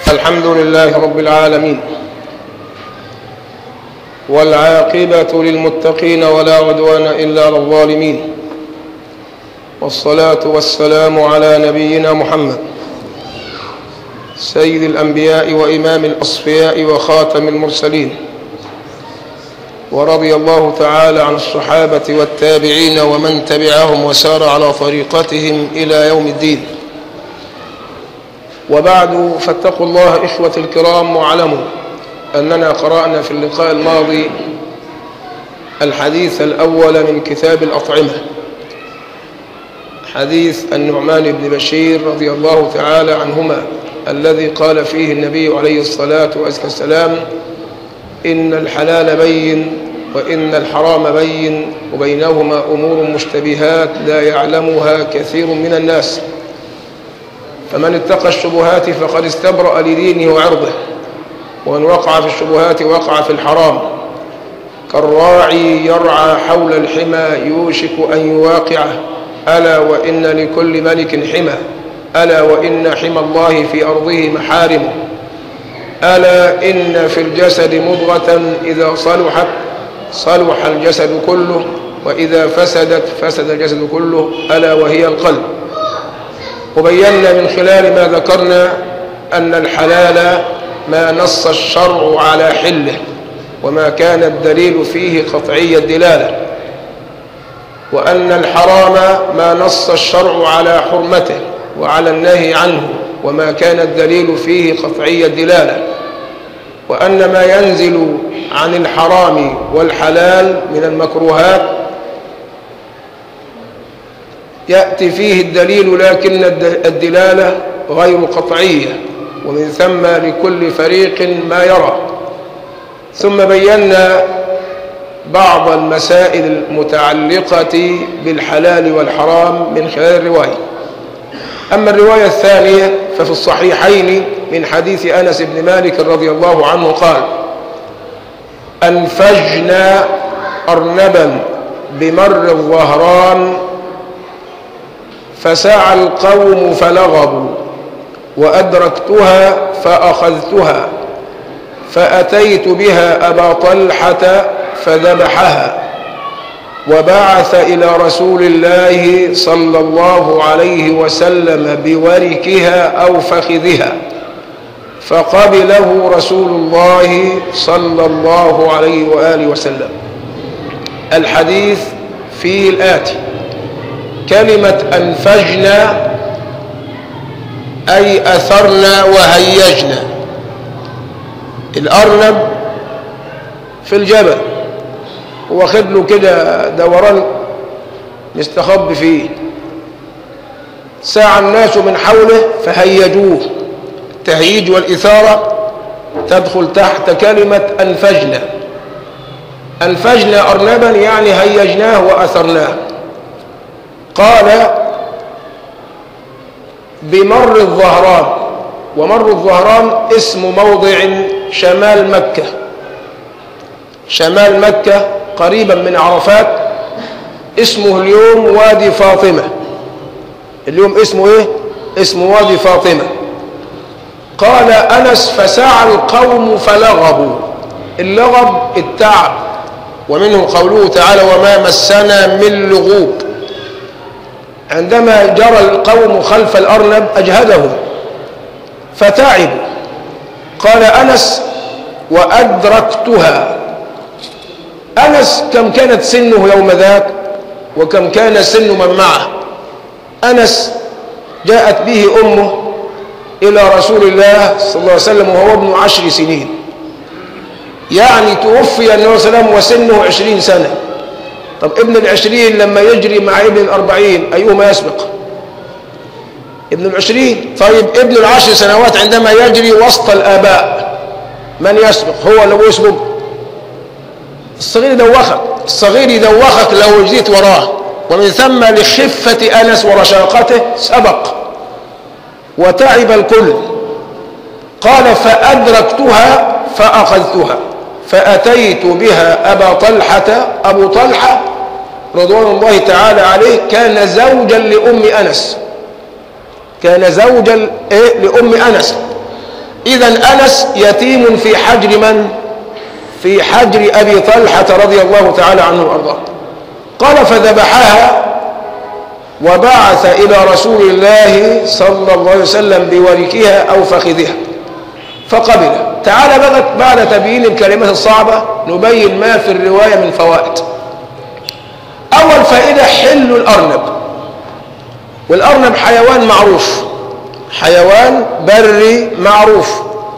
الحمد لله رب العالمين والعاقبة للمتقين ولا عدوان إلا على الظالمين والصلاة والسلام على نبينا محمد سيد الأنبياء وإمام الأصفياء وخاتم المرسلين ورضي الله تعالى عن الصحابة والتابعين ومن تبعهم وسار على طريقتهم إلى يوم الدين وبعد فاتقوا الله إخوة الكرام واعلموا أننا قرأنا في اللقاء الماضي الحديث الأول من كتاب الأطعمة حديث النعمان بن بشير رضي الله تعالى عنهما الذي قال فيه النبي عليه الصلاة والسلام إن الحلال بين وإن الحرام بين وبينهما أمور مشتبهات لا يعلمها كثير من الناس فمن اتقى الشبهات فقد استبرأ لدينه وعرضه ومن وقع في الشبهات وقع في الحرام كالراعي يرعى حول الحمى يوشك أن يواقعه ألا وإن لكل ملك حمى ألا وإن حمى الله في أرضه محارمه ألا إن في الجسد مضغة إذا صلحت صلح الجسد كله وإذا فسدت فسد الجسد كله ألا وهي القلب وبينا من خلال ما ذكرنا أن الحلال ما نص الشرع على حله وما كان الدليل فيه قطعي الدلالة وأن الحرام ما نص الشرع على حرمته وعلى النهي عنه وما كان الدليل فيه قطعي الدلالة وأن ما ينزل عن الحرام والحلال من المكروهات يأتي فيه الدليل لكن الدلالة غير قطعية ومن ثم لكل فريق ما يرى ثم بينا بعض المسائل المتعلقة بالحلال والحرام من خلال الرواية أما الرواية الثانية ففي الصحيحين من حديث أنس بن مالك رضي الله عنه قال أنفجنا أرنبا بمر الظهران فسعى القوم فلغبوا وأدركتها فأخذتها فأتيت بها أبا طلحة فذبحها وبعث إلى رسول الله صلى الله عليه وسلم بوركها أو فخذها فقبله رسول الله صلى الله عليه وآله وسلم الحديث فيه الآتي كلمة أنفجنا أي أثرنا وهيجنا الأرنب في الجبل واخد له كده دوران يستخب فيه ساع الناس من حوله فهيجوه التهييج والإثارة تدخل تحت كلمة أنفجنا أنفجنا أرنبا يعني هيجناه وأثرناه قال بمر الظهران ومر الظهران اسم موضع شمال مكة شمال مكة قريبا من عرفات اسمه اليوم وادي فاطمة اليوم اسمه ايه اسمه وادي فاطمة قال أنس فسعى القوم فلغبوا اللغب التعب ومنه قوله تعالى وما مسنا من لغوب عندما جرى القوم خلف الأرنب أجهدهم فتعبوا قال أنس وأدركتها أنس كم كانت سنه يوم ذاك وكم كان سن من معه أنس جاءت به أمه إلى رسول الله صلى الله عليه وسلم وهو ابن عشر سنين يعني توفي النبي صلى الله عليه وسلم وسنه عشرين سنة طب ابن العشرين لما يجري مع ابن الأربعين أيهما يسبق ابن العشرين طيب ابن العشر سنوات عندما يجري وسط الآباء من يسبق هو اللي يسبق الصغير يدوخك الصغير يدوخك لو جيت وراه ومن ثم لخفة أنس ورشاقته سبق وتعب الكل قال فأدركتها فأخذتها فأتيت بها أبا طلحة أبو طلحة رضوان الله تعالى عليه كان زوجا لأم أنس كان زوجا إيه لأم أنس إذا أنس يتيم في حجر من؟ في حجر أبي طلحة رضي الله تعالى عنه وأرضاه قال فذبحها وبعث إلى رسول الله صلى الله عليه وسلم بوركها أو فخذها فقبل تعال بقى بعد تبيين الكلمات الصعبة نبين ما في الرواية من فوائد أول فائدة حل الأرنب والأرنب حيوان معروف حيوان بري معروف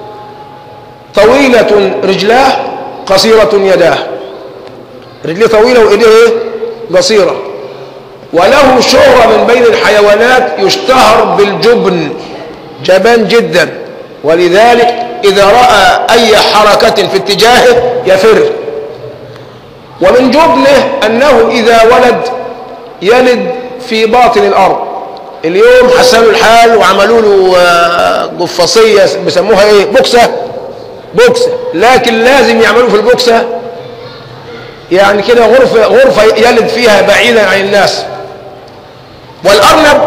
طويلة رجلاه قصيرة يداه رجليه طويلة وإيديه قصيرة وله شهرة من بين الحيوانات يشتهر بالجبن جبان جدا ولذلك إذا رأى أي حركة في اتجاهه يفر ومن جبنه أنه إذا ولد يلد في باطن الأرض اليوم حسنوا الحال وعملوا له قفصية بيسموها ايه بوكسة بوكسة لكن لازم يعملوا في البوكسة يعني كده غرفة, غرفة يلد فيها بعيدا عن الناس والأرنب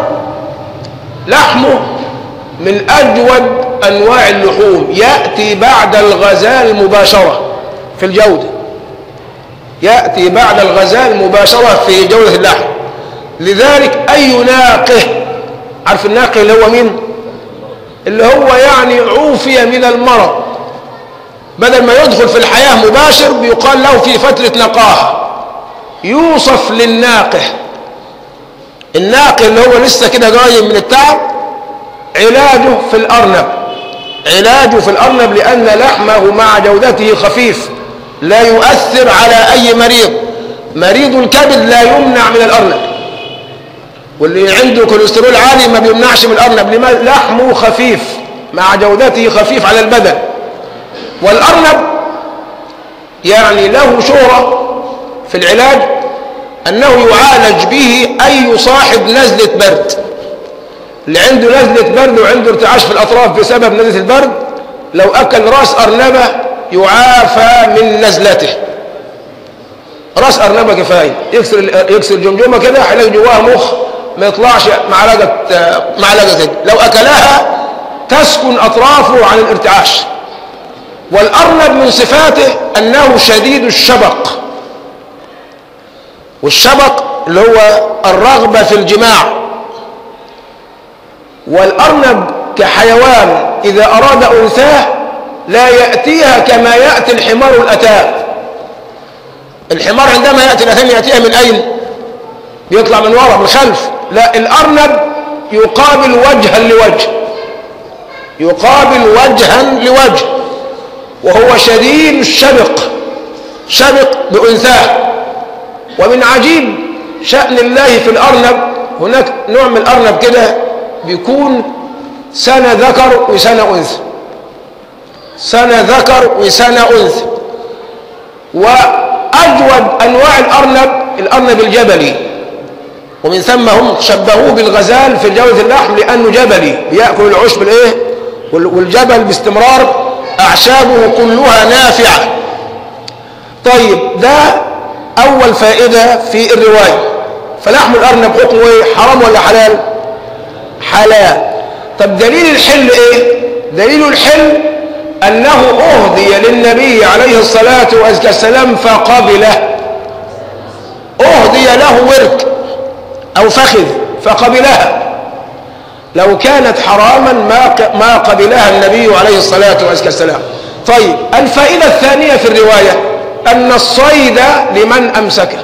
لحمه من أجود أنواع اللحوم يأتي بعد الغزال مباشرة في الجودة يأتي بعد الغزال مباشرة في جودة اللحم لذلك أي ناقه عارف الناقه اللي هو مين اللي هو يعني عوفي من المرض بدل ما يدخل في الحياة مباشر بيقال له في فترة نقاهة يوصف للناقه الناقه اللي هو لسه كده جاي من التعب علاجه في الأرنب علاجه في الأرنب لأن لحمه مع جودته خفيف لا يؤثر على أي مريض مريض الكبد لا يمنع من الأرنب واللي عنده كوليسترول عالي ما بيمنعش من الأرنب لما لحمه خفيف مع جودته خفيف على البدن والأرنب يعني له شهرة في العلاج أنه يعالج به أي صاحب نزلة برد اللي عنده نزلة برد وعنده ارتعاش في الأطراف بسبب نزلة البرد لو أكل راس أرنبة يعافى من نزلته راس أرنبة كفاية يكسر يكسر الجمجمة كده هيلاقي جواها مخ ما يطلعش معلقة معلقة كده لو أكلها تسكن أطرافه عن الارتعاش والأرنب من صفاته أنه شديد الشبق والشبق اللي هو الرغبة في الجماع والأرنب كحيوان إذا أراد أنثاه لا يأتيها كما يأتي الحمار الأتاب الحمار عندما يأتي الأتام يأتيها من أين بيطلع من وراء من خلف لا الأرنب يقابل وجها لوجه يقابل وجها لوجه وهو شديد الشبق شبق بأنثاه ومن عجيب شأن الله في الأرنب هناك نوع من الأرنب كده بيكون سنة ذكر وسنة أنثى سنة ذكر وسنة أنثى وأجود أنواع الأرنب الأرنب الجبلي ومن ثم هم شبهوه بالغزال في جودة اللحم لأنه جبلي بيأكل العشب الإيه والجبل باستمرار أعشابه كلها نافعة طيب ده أول فائدة في الرواية فلحم الأرنب حكمه إيه حرام ولا حلال حلال طب دليل الحل إيه دليل الحل أنه أهدي للنبي عليه الصلاة والسلام فقبله أهدي له ورك أو فخذ فقبلها لو كانت حراما ما ما قبلها النبي عليه الصلاة والسلام طيب الفائدة الثانية في الرواية أن الصيد لمن أمسكه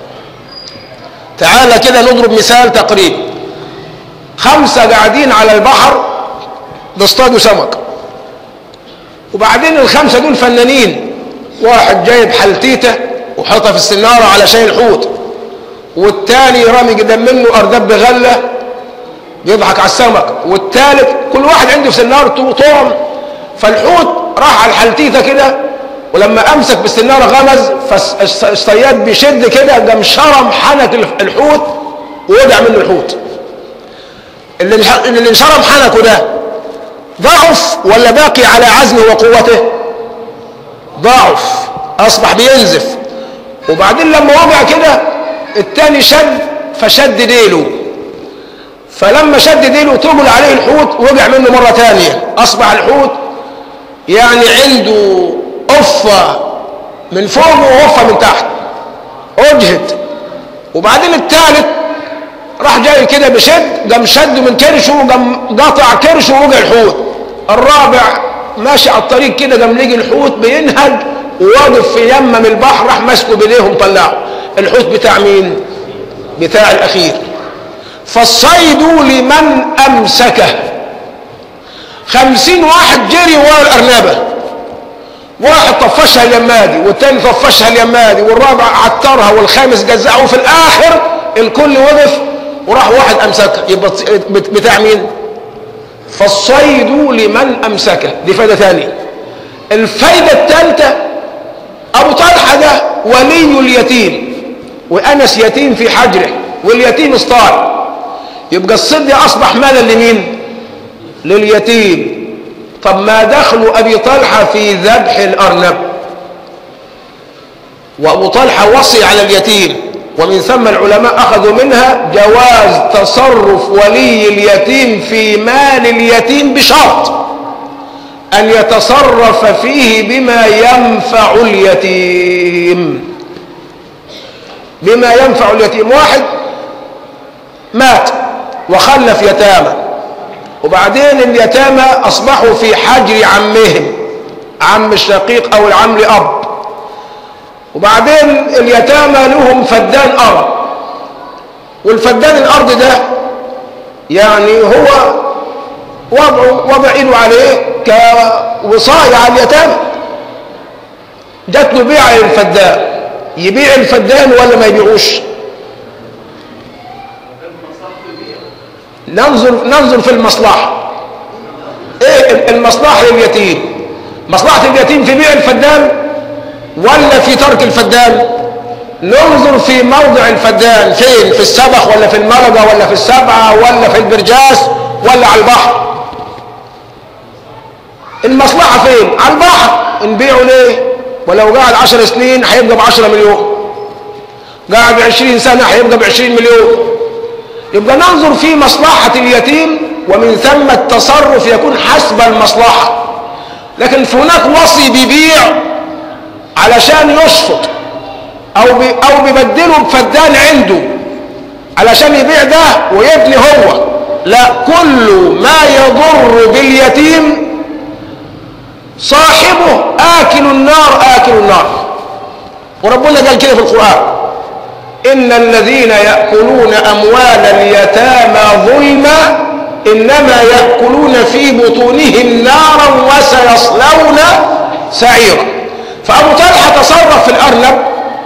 تعال كده نضرب مثال تقريب خمسة قاعدين على البحر بيصطادوا سمك وبعدين الخمسة دول فنانين واحد جايب حلتيته وحطها في السنارة على شاي الحوت والتاني رامي قدام منه أردب بغلة يضحك على السمك والتالت كل واحد عنده في سنارته طعم فالحوت راح على الحلتيته كده ولما امسك بالسناره غمز فالصياد بيشد كده قام شرم حنك الحوت ووقع منه الحوت اللي اللي انشرم حنكه ده ضعف ولا باقي على عزمه وقوته ضعف اصبح بينزف وبعدين لما وقع كده التاني شد فشد ديله فلما شد ديله تقل عليه الحوت وقع منه مرة تانية أصبح الحوت يعني عنده قفة من فوق وقفة من تحت اجهد وبعدين الثالث راح جاي كده بشد قام شد من كرشه وقام قاطع كرشه ووقع الحوت الرابع ماشي على الطريق كده قام لقي الحوت بينهج وواقف في يمم البحر راح ماسكه بايديهم طلعه الحوت بتاع مين بتاع الاخير فالصيد لمن امسكه خمسين واحد جري ورا الارنبه واحد طفشها اليمادي والتاني طفشها اليمادي والرابع عطرها والخامس جزعه وفي الاخر الكل وقف وراح واحد امسكها يبقى بتاع مين فالصيد لمن امسكه دي فايده ثانيه الفايده الثالثه ابو طلحه ده ولي اليتيم وانس يتيم في حجره واليتيم اصطاد يبقى الصيد اصبح مالا لمين لليتيم طب ما دخل ابي طلحه في ذبح الارنب وابو طلحه وصي على اليتيم ومن ثم العلماء اخذوا منها جواز تصرف ولي اليتيم في مال اليتيم بشرط ان يتصرف فيه بما ينفع اليتيم بما ينفع اليتيم واحد مات وخلف يتامى وبعدين اليتامى اصبحوا في حجر عمهم عم الشقيق او العم لاب وبعدين اليتامى لهم فدان ارض والفدان الارض ده يعني هو وضعه وضع ايده عليه كوصاية على اليتامى جات له بيع الفدان يبيع الفدان ولا ما يبيعوش ننظر ننظر في المصلحة ايه المصلحة لليتيم مصلحة اليتيم في بيع الفدان ولا في ترك الفدان ننظر في موضع الفدان فين في السبخ ولا في المرقة ولا في السبعة ولا في البرجاس ولا على البحر المصلحة فين على البحر نبيعه ليه ولو قاعد عشر سنين هيبقى بعشرة مليون قاعد بعشرين سنة هيبقى بعشرين مليون يبقى ننظر في مصلحة اليتيم ومن ثم التصرف يكون حسب المصلحة لكن هناك وصي بيبيع علشان يشفط او بي او بيبدله بفدان عنده علشان يبيع ده ويبني هو لا كل ما يضر باليتيم صاحبه آكل النار آكل النار وربنا قال كده في القرآن إن الذين يأكلون أموال اليتامى ظلما إنما يأكلون في بطونهم نارا وسيصلون سعيرا فأبو طلحة تصرف في الأرنب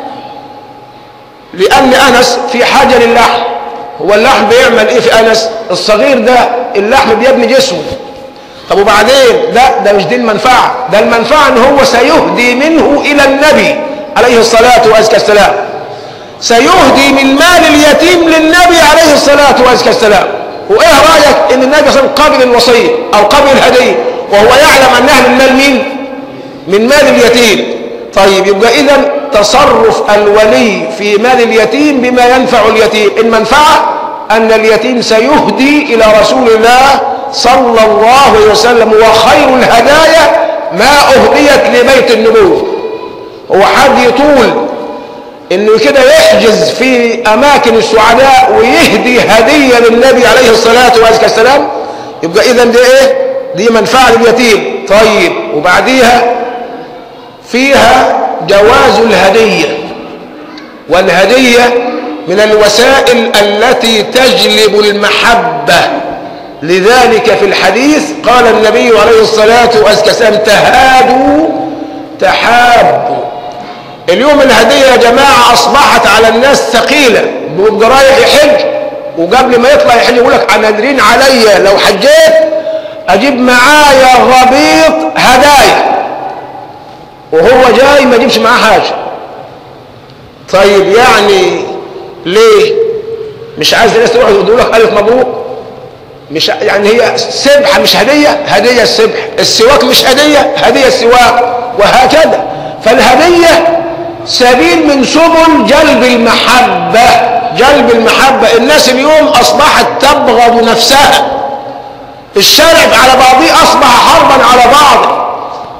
لأن أنس في حاجة للحم هو اللحم بيعمل إيه في أنس الصغير ده اللحم بيبني جسمه طب وبعدين لا ده مش دي المنفعة ده المنفعة ان هو سيهدي منه الى النبي عليه الصلاة والسلام سيهدي من مال اليتيم للنبي عليه الصلاة والسلام وايه رأيك ان النبي صلى الله عليه وسلم قبل الوصية او قبل الهدية وهو يعلم انها من مال مين من مال اليتيم طيب يبقى اذا تصرف الولي في مال اليتيم بما ينفع اليتيم المنفعة ان اليتيم سيهدي الى رسول الله صلى الله عليه وسلم وخير الهدايا ما أهديت لبيت النبوة هو حد يطول انه كده يحجز في اماكن السعداء ويهدي هدية للنبي عليه الصلاة والسلام يبقى اذا دي ايه دي منفعة لليتيم طيب وبعديها فيها جواز الهدية والهدية من الوسائل التي تجلب المحبة لذلك في الحديث قال النبي عليه الصلاة والسلام تهادوا تحابوا اليوم الهدية يا جماعة أصبحت على الناس ثقيلة بيبقى رايح يحج وقبل ما يطلع يحج يقول لك أنا نادرين عليا لو حجيت أجيب معايا غبيط هدايا وهو جاي ما يجيبش معاه حاجة طيب يعني ليه مش عايز الناس تروح يقولوا لك ألف مبروك مش يعني هي سبحة مش هدية هدية السبح السواك مش هدية هدية السواك وهكذا فالهدية سبيل من سبل جلب المحبة جلب المحبة الناس اليوم أصبحت تبغض نفسها الشارع على بعضه أصبح حربا على بعض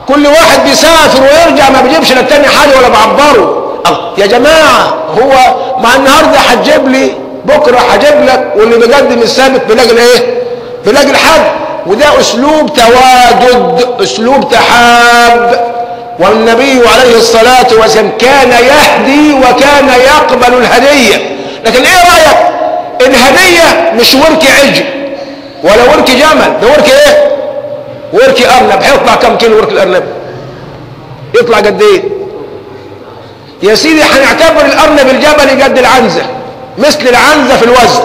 كل واحد بيسافر ويرجع ما بيجيبش للتاني حاجه ولا بعبره الله يا جماعه هو مع النهارده هتجيب لي بكره هجيب لك واللي بيقدم الثابت بلاقي الايه؟ بلاقي الحد وده اسلوب تواجد اسلوب تحاب والنبي عليه الصلاه والسلام كان يهدي وكان يقبل الهديه لكن ايه رايك الهديه مش ورك عجل ولا ورك جمل ده ورك ايه ورك ارنب هيطلع كم كيلو ورك الارنب يطلع قد ايه يا سيدي هنعتبر الارنب الجبلي قد العنزه مثل العنزه في الوزن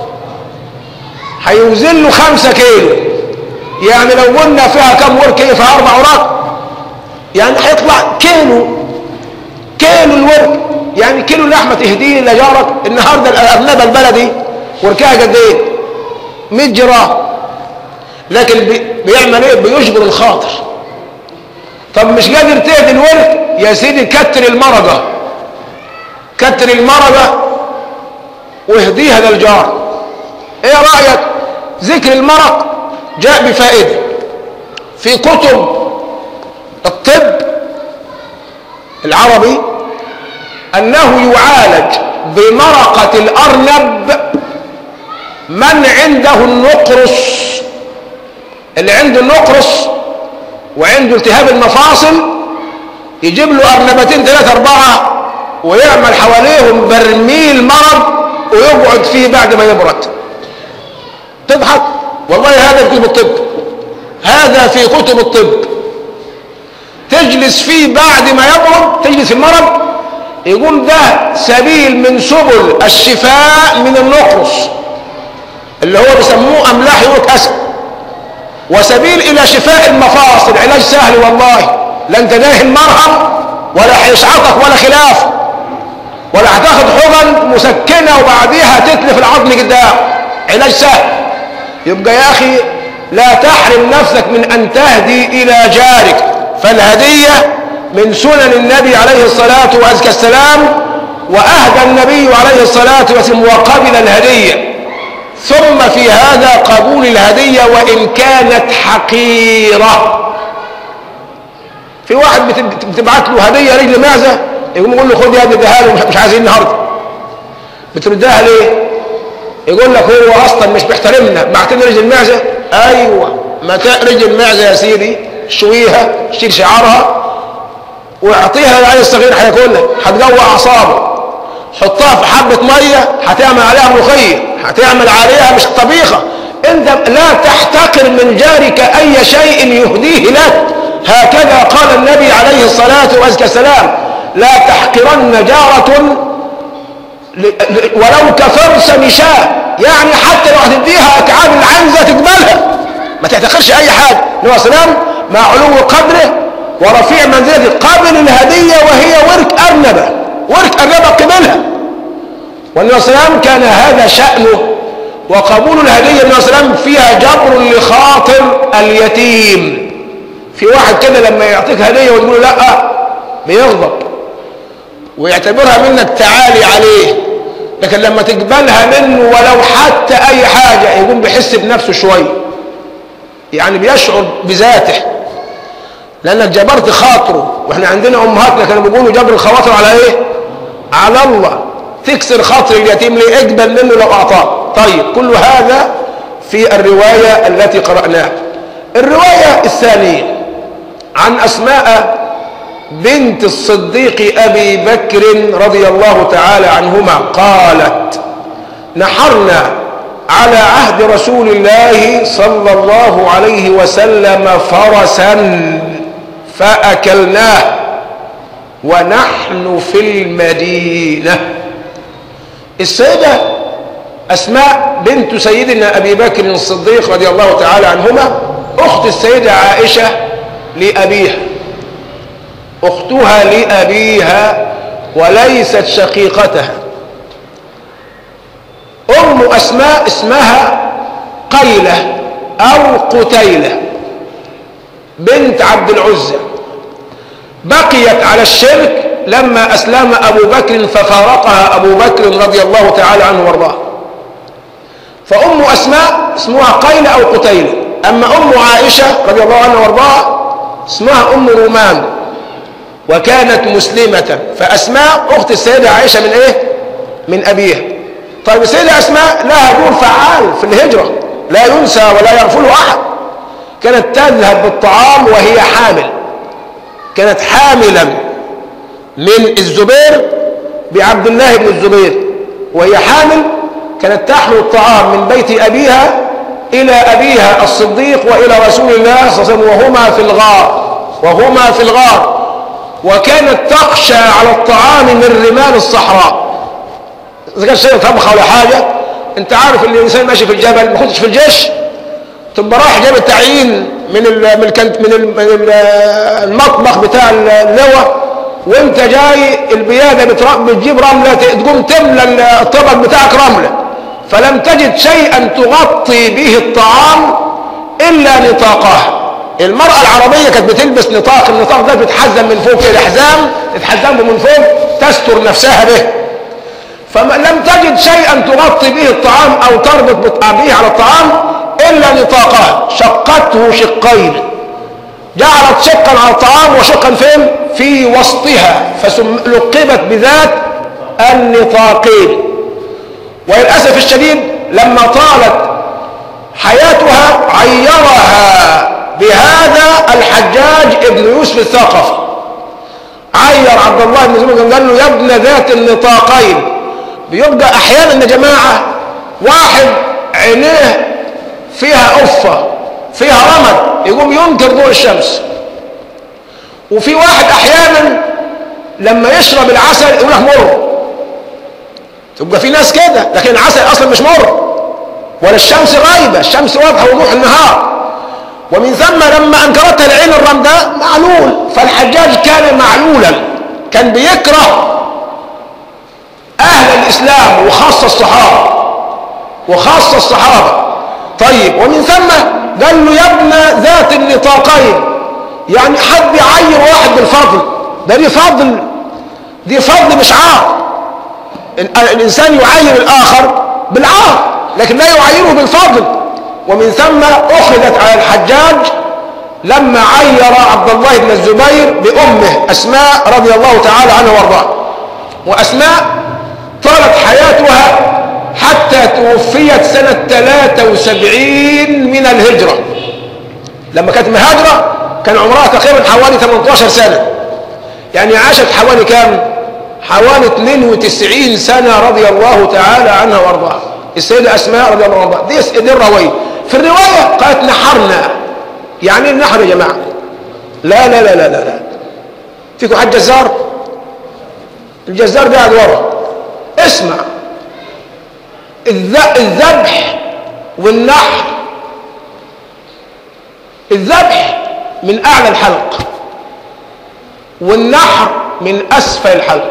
هيوزن له خمسة كيلو يعني لو قلنا فيها كم ورك ايه فيها اربع اوراق يعني هيطلع كيلو كيلو الورك يعني كيلو لحمه تهديه لجارك النهارده الارنبه البلدي وركها قد ايه 100 جرام لكن بي بيعمل ايه بيجبر الخاطر طب مش قادر تهدي الورك يا سيدي كتر المرقه كتر المرقه واهديها للجار ايه رايك ذكر المرق جاء بفائده في كتب الطب العربي انه يعالج بمرقه الارنب من عنده النقرس اللي عنده النقرس وعنده التهاب المفاصل يجيب له ارنبتين ثلاثة أربعة ويعمل حواليهم برميل مرض ويقعد فيه بعد ما يبرد تضحك والله هذا في كتب الطب هذا في كتب الطب تجلس فيه بعد ما يبرد تجلس المرض يقول ده سبيل من سبل الشفاء من النقرس اللي هو بيسموه املاح يوريك اسيد وسبيل الى شفاء المفاصل علاج سهل والله لا انت داهن مرهم ولا هيسعطك ولا خلاف ولا هتاخد حقن مسكنه وبعديها تتلف العظم قدام علاج سهل يبقى يا اخي لا تحرم نفسك من ان تهدي الى جارك فالهديه من سنن النبي عليه الصلاه والسلام واهدى النبي عليه الصلاه والسلام وقبل الهديه ثم في هذا قبول الهدية وإن كانت حقيرة في واحد بتبعت له هدية رجل معزة يقوم يقول له خد يا ابني اديها له مش عايزين النهارده بتردها ليه؟ يقول لك هو اصلا مش بيحترمنا بعتني رجل معزة ايوه متاع رجل معزة يا سيدي شويها شيل شعارها واعطيها للعيل الصغير هياكلها هتقوي اعصابه حطها في حبة مية هتعمل عليها ملوخية هتعمل عليها مش طبيخة انت لا تحتقر من جارك اي شيء يهديه لك هكذا قال النبي عليه الصلاة والسلام لا تحقرن جارة ولو كفرس مشاء يعني حتى لو هتديها اكعاب العنزة تقبلها ما تعتقرش اي حاجة النبي صلى الله عليه وسلم مع علو قدره ورفيع منزلته قبل الهدية وهي ورك أرنبة ورك أرنبة قبلها والنبي صلى الله عليه وسلم كان هذا شأنه وقبول الهدية النبي صلى الله عليه وسلم فيها جبر لخاطر اليتيم في واحد كده لما يعطيك هدية وتقول له لا بيغضب ويعتبرها منك تعالي عليه لكن لما تقبلها منه ولو حتى أي حاجة يقوم بيحس بنفسه شوية يعني بيشعر بذاته لأنك جبرت خاطره واحنا عندنا أمهاتنا كانوا بيقولوا جبر الخواطر على إيه؟ على الله تكسر خاطر اليتيم ليه اقبل منه لو أعطاه طيب كل هذا في الرواية التي قرأناها الرواية الثانية عن أسماء بنت الصديق أبي بكر رضي الله تعالى عنهما قالت نحرنا على عهد رسول الله صلى الله عليه وسلم فرسا فأكلناه ونحن في المدينة السيدة أسماء بنت سيدنا أبي بكر الصديق رضي الله تعالى عنهما أخت السيدة عائشة لأبيها أختها لأبيها وليست شقيقتها أم أسماء اسمها قيلة أو قتيلة بنت عبد العزة بقيت على الشرك لما أسلم أبو بكر ففارقها أبو بكر رضي الله تعالى عنه وارضاه فأم أسماء اسمها قيلة أو قتيلة أما أم عائشة رضي الله عنها وارضاها اسمها أم رومان وكانت مسلمة فأسماء أخت السيدة عائشة من إيه؟ من أبيها طيب السيدة أسماء لها دور فعال في الهجرة لا ينسى ولا يغفله أحد كانت تذهب بالطعام وهي حامل كانت حاملا من الزبير بعبد الله بن الزبير وهي حامل كانت تحمل الطعام من بيت أبيها إلى أبيها الصديق وإلى رسول الله صلى الله عليه وسلم وهما في الغار وهما في الغار وكانت تخشى على الطعام من رمال الصحراء إذا كان شيء طبخة ولا حاجة أنت عارف إن الإنسان ماشي في الجبل ما كنتش في الجيش تبقى رايح جايب التعيين من ال من الكنت من, ال من ال المطبخ بتاع اللواء وانت جاي البياده بتجيب رمله تقوم تملى الطبق بتاعك رمله فلم تجد شيئا تغطي به الطعام الا نطاقها المرأة العربية كانت بتلبس نطاق النطاق ده بيتحزم من فوق كده حزام تتحزم من فوق تستر نفسها به فلم تجد شيئا تغطي به الطعام او تربط به على الطعام الا نطاقها شقته شقين جعلت شقا على الطعام وشقا فين في وسطها فلقبت بذات النطاقين وللاسف الشديد لما طالت حياتها عيرها بهذا الحجاج ابن يوسف الثقفي عير عبد الله بن زبير قال له يا ابن ذات النطاقين بيبقى احيانا يا جماعه واحد عينيه فيها أفة فيها رمد يقوم ينكر ضوء الشمس وفي واحد أحيانا لما يشرب العسل يقول لك مر تبقى في ناس كده لكن العسل أصلا مش مر ولا الشمس غايبة الشمس واضحة وضوح النهار ومن ثم لما أنكرتها العين الرمداء معلول فالحجاج كان معلولا كان بيكره أهل الإسلام وخاصة الصحابة وخاصة الصحابة طيب ومن ثم قال له يا ابن ذات النطاقين يعني حد يعير واحد بالفضل ده دي فضل دي فضل مش عار الإنسان يعير الآخر بالعار لكن لا يعيره بالفضل ومن ثم أخذت على الحجاج لما عير عبد الله بن الزبير بأمه أسماء رضي الله تعالى عنها وارضاها وأسماء طالت حياتها حتى توفيت سنة 73 من الهجرة لما كانت مهاجرة كان عمرها تقريبا حوالي 18 سنة يعني عاشت حوالي كام حوالي 92 سنة رضي الله تعالى عنها وارضاها السيدة أسماء رضي الله عنها دي, دي الرواية في الرواية قالت نحرنا يعني النحر يا جماعة لا لا لا لا لا, لا. فيكم حد جزار الجزار قاعد ورا اسمع الذبح والنحر الذبح من أعلى الحلق والنحر من أسفل الحلق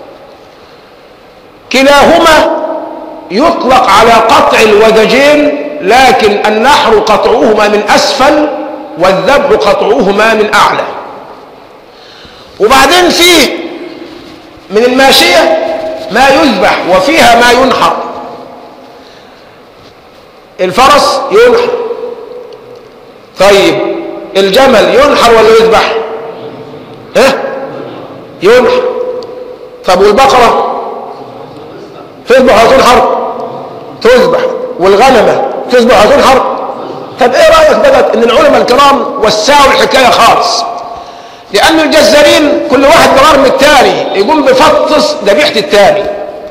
كلاهما يطلق على قطع الودجين لكن النحر قطعهما من أسفل والذبح قطعهما من أعلى وبعدين فيه من الماشية ما يذبح وفيها ما ينحر الفرس ينحر طيب الجمل ينحر ولا يذبح ها ينحر طب والبقرة تذبح ولا تنحر تذبح والغنمة تذبح ولا تنحر طب ايه رأيك بقى ان العلماء الكرام وسعوا الحكاية خالص لأن الجزارين كل واحد برغم التاني يقوم بفطس ذبيحة التاني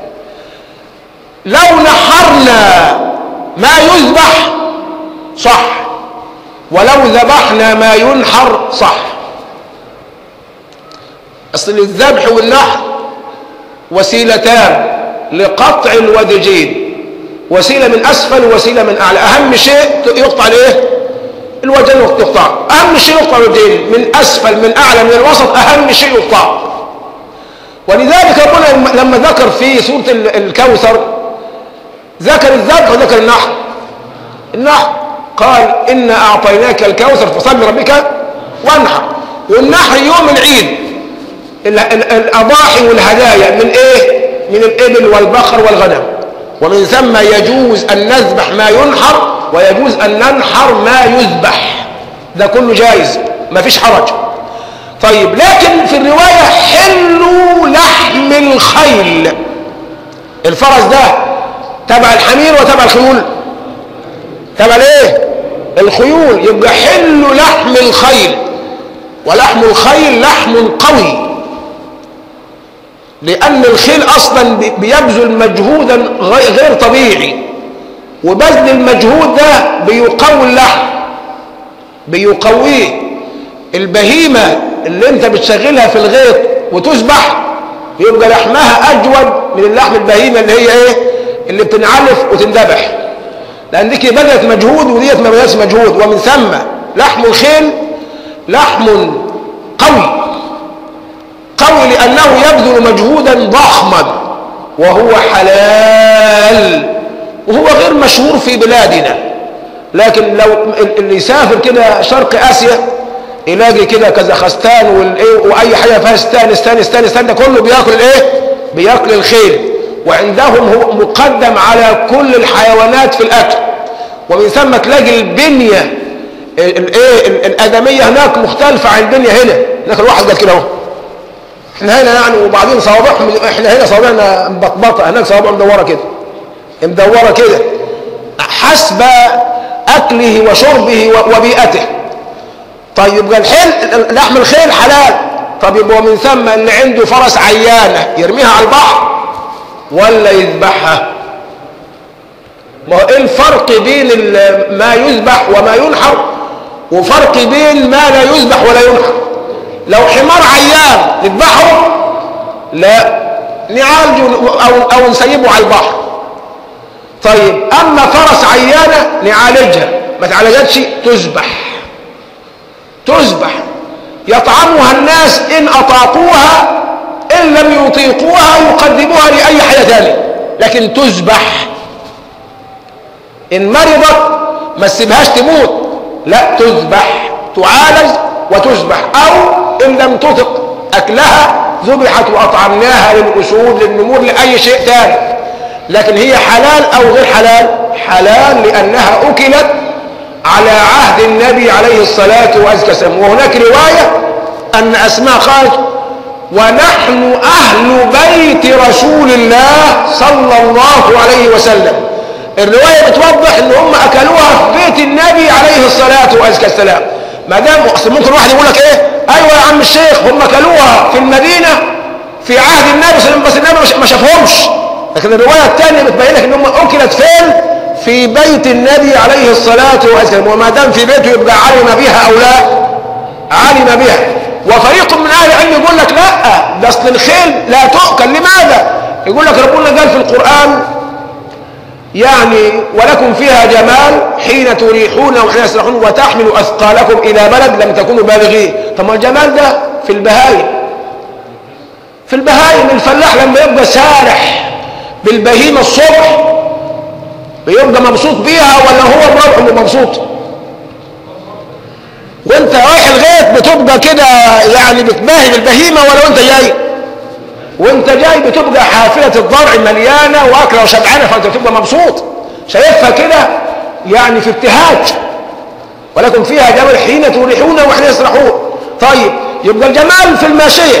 لو نحرنا ما يذبح صح ولو ذبحنا ما ينحر صح أصل الذبح والنحر وسيلتان لقطع الودجين وسيلة من أسفل وسيلة من أعلى أهم شيء يقطع الايه الوجه يقطع أهم شيء يقطع الودين من أسفل من أعلى من الوسط أهم شيء يقطع ولذلك ربنا لما ذكر في سورة الكوثر ذكر الذبح وذكر النحر النحر قال إنا أعطيناك الكوثر فصل ربك وانحر والنحر يوم العيد الأضاحي والهدايا من إيه من الإبل والبقر والغنم ومن ثم يجوز أن نذبح ما ينحر ويجوز أن ننحر ما يذبح ده كله جائز ما فيش حرج طيب لكن في الرواية حلوا لحم الخيل الفرس ده تبع الحمير وتبع الخيول تبع الايه الخيول يبقى حلوا لحم الخيل ولحم الخيل لحم قوي لأن الخيل أصلا بيبذل مجهودا غير طبيعي وبذل المجهود ده بيقوي اللحم بيقويه البهيمة اللي انت بتشغلها في الغيط وتذبح يبقى لحمها أجود من اللحم البهيمة اللي هي ايه اللي بتنعلف وتندبح لأن دي بذلت مجهود وديت ما بذلتش مجهود ومن ثم لحم الخيل لحم قوي قوي لأنه يبذل مجهودا ضخما وهو حلال وهو غير مشهور في بلادنا لكن لو اللي يسافر كده شرق آسيا يلاقي كده كازاخستان والايه واي حاجه فيها ستان ستان ستان ستان ده كله بياكل الايه بياكل الخيل وعندهم هو مقدم على كل الحيوانات في الاكل ومن ثم تلاقي البنيه الايه الادميه هناك مختلفه عن البنيه هنا هناك الواحد قال كده اهو احنا هنا يعني وبعدين صوابعهم احنا هنا صوابعنا مبطبطه هناك صوابع مدوره كده مدوره كده حسب اكله وشربه وبيئته طيب يبقى الحل لحم الخيل حلال طب يبقى من ثم اللي عنده فرس عيانه يرميها على البحر ولا يذبحها ما هو ايه الفرق بين ما يذبح وما ينحر وفرق بين ما لا يذبح ولا ينحر لو حمار عيان نذبحه لا نعالجه او او نسيبه على البحر طيب اما فرس عيانه نعالجها ما تعالجتش تذبح تذبح يطعمها الناس ان اطاقوها ان لم يطيقوها يقدموها لاي حاجه ثانيه لكن تذبح ان مرضت ما تسيبهاش تموت لا تذبح تعالج وتذبح او ان لم تطق اكلها ذبحت واطعمناها للاسود للنمور لاي شيء ثاني لكن هي حلال او غير حلال حلال لانها اكلت على عهد النبي عليه الصلاه والسلام وهناك روايه ان اسماء قالت ونحن اهل بيت رسول الله صلى الله عليه وسلم الروايه بتوضح ان هم اكلوها في بيت النبي عليه الصلاه والسلام ما دام اصل ممكن واحد يقول لك ايه ايوه يا عم الشيخ هم اكلوها في المدينه في عهد النبي صلى الله عليه وسلم بس النبي ما شافهمش لكن الروايه الثانيه بتبين لك ان هم اكلت فين في بيت النبي عليه الصلاه والسلام وما دام في بيته يبقى علم بها او لا علم بها وفريق من اهل العلم يقول لك لا ده اصل الخيل لا تؤكل لماذا يقول لك ربنا قال في القران يعني ولكم فيها جمال حين تريحون وحين تسرحون وتحملوا اثقالكم الى بلد لم تكونوا بالغيه طب ما الجمال ده في البهايم في البهايم الفلاح لما يبقى سارح بالبهيمه الصبح بيبقى مبسوط بيها ولا هو الربع اللي مبسوط وانت رايح الغيط بتبقى كده يعني بتباهي بالبهيمه ولا وانت جاي وانت جاي بتبقى حافله الضرع مليانه واكله وشبعانه فانت بتبقى مبسوط شايفها كده يعني في ابتهاج ولكم فيها جمال حين تريحون وحين يسرحون طيب يبقى الجمال في الماشيه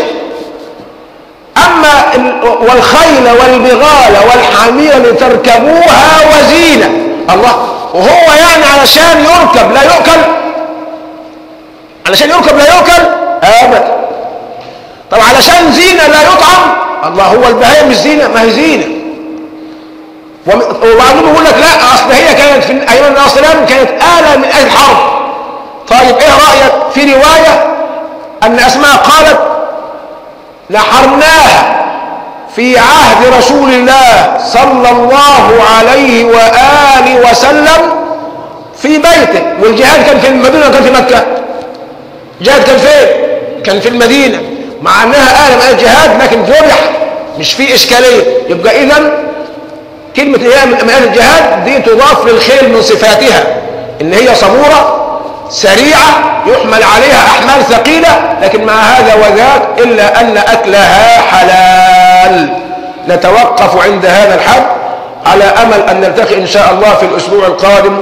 اما والخيل والبغال والحمير لتركبوها وزينه الله وهو يعني علشان يركب لا يؤكل علشان يركب لا يؤكل ابدا طب علشان زينه لا يطعم الله هو البهايم مش زينه ما هي زينه وبعضهم يقول لك لا اصل هي كانت في ايام النبي صلى الله عليه وسلم كانت اله من اهل الحرب طيب ايه رايك في روايه ان اسماء قالت نحرناها في عهد رسول الله صلى الله عليه واله وسلم في بيته والجهاد كان في المدينه كان في مكه الجهاد كان فين كان في المدينه مع انها اله من الجهاد لكن ذبح مش في اشكاليه يبقى اذا كلمه هي من اهل الجهاد دي تضاف للخيل من صفاتها ان هي صبوره سريعه يحمل عليها احمال ثقيله لكن مع هذا وذاك الا ان اكلها حلال نتوقف عند هذا الحد على امل ان نلتقي ان شاء الله في الاسبوع القادم